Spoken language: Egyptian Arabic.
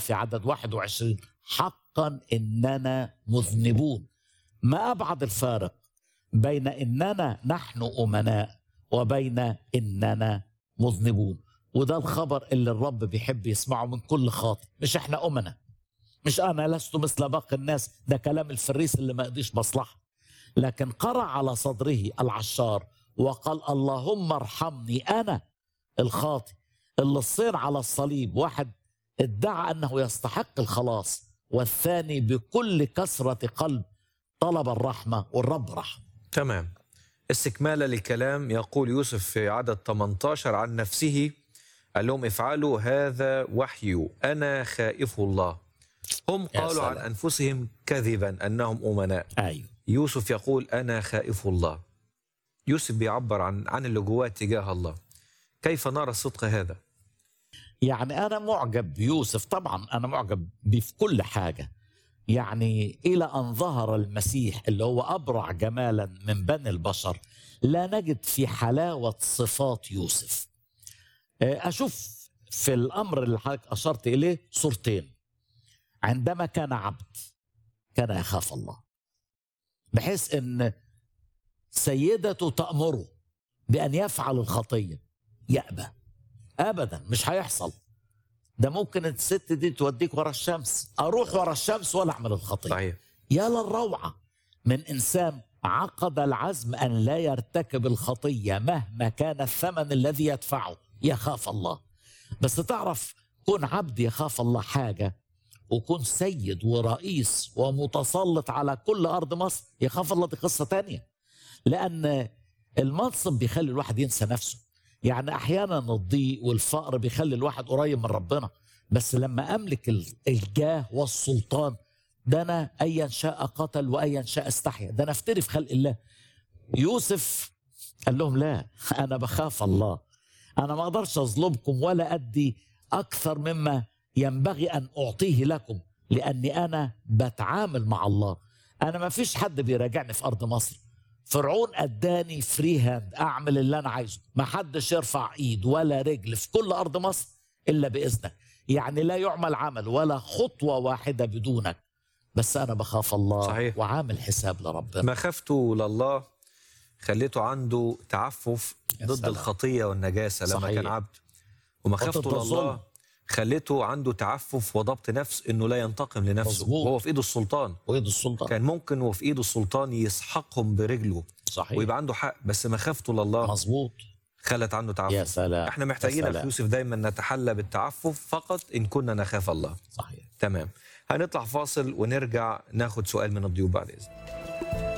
في عدد 21 حقا إننا مذنبون ما أبعد الفارق بين إننا نحن أمناء وبين إننا مذنبون وده الخبر اللي الرب بيحب يسمعه من كل خاطئ مش احنا أمنا مش أنا لست مثل باقي الناس ده كلام الفريس اللي ما يقضيش مصلحة لكن قرع على صدره العشار وقال اللهم ارحمني أنا الخاطئ اللي الصين على الصليب واحد ادعى أنه يستحق الخلاص والثاني بكل كثرة قلب طلب الرحمة والرب رحمه تمام استكمالا للكلام يقول يوسف في عدد 18 عن نفسه قال لهم افعلوا هذا وحي أنا خائف الله هم يا قالوا عن سلام. أنفسهم كذبا أنهم أمناء أيوه يوسف يقول أنا خائف الله يوسف بيعبر عن عن اللي جواه تجاه الله كيف نرى الصدق هذا يعني أنا معجب بيوسف طبعا أنا معجب بيه في كل حاجة يعني إلى أن ظهر المسيح اللي هو أبرع جمالا من بني البشر لا نجد في حلاوة صفات يوسف آه، أشوف في الأمر اللي حضرتك أشرت إليه صورتين عندما كان عبد كان يخاف الله بحيث أن سيدته تأمره بأن يفعل الخطية يأبى ابدا مش هيحصل ده ممكن الست دي توديك ورا الشمس اروح ورا الشمس ولا اعمل الخطيه صحيح يا للروعه من انسان عقد العزم ان لا يرتكب الخطيه مهما كان الثمن الذي يدفعه يخاف الله بس تعرف كون عبد يخاف الله حاجه وكون سيد ورئيس ومتسلط على كل ارض مصر يخاف الله دي قصه تانية لان المنصب بيخلي الواحد ينسى نفسه يعني احيانا الضيق والفقر بيخلي الواحد قريب من ربنا بس لما املك ال- الجاه والسلطان ده انا ايا شاء قتل وايا شاء استحيا ده انا افتري في خلق الله يوسف قال لهم لا انا بخاف الله انا ما اقدرش اظلمكم ولا ادي اكثر مما ينبغي ان اعطيه لكم لاني انا بتعامل مع الله انا ما فيش حد بيراجعني في ارض مصر فرعون اداني فري هاند اعمل اللي انا عايزه ما حدش يرفع ايد ولا رجل في كل ارض مصر الا باذنك يعني لا يعمل عمل ولا خطوه واحده بدونك بس انا بخاف الله صحيح. وعامل حساب لربنا مخافته لله خليته عنده تعفف يا ضد سلام. الخطيه والنجاسه لما صحيح. كان عبد ومخافته وضد الظلم. لله خليته عنده تعفف وضبط نفس انه لا ينتقم لنفسه مظبوط. وهو في ايده السلطان وايد السلطان كان ممكن وفي ايده السلطان يسحقهم برجله صحيح ويبقى عنده حق بس مخافته لله مظبوط خلت عنه تعفف يا سلام احنا محتاجين يا يا سلام. يوسف دايما نتحلى بالتعفف فقط ان كنا نخاف الله صحيح تمام هنطلع فاصل ونرجع ناخد سؤال من الضيوف بعد اذن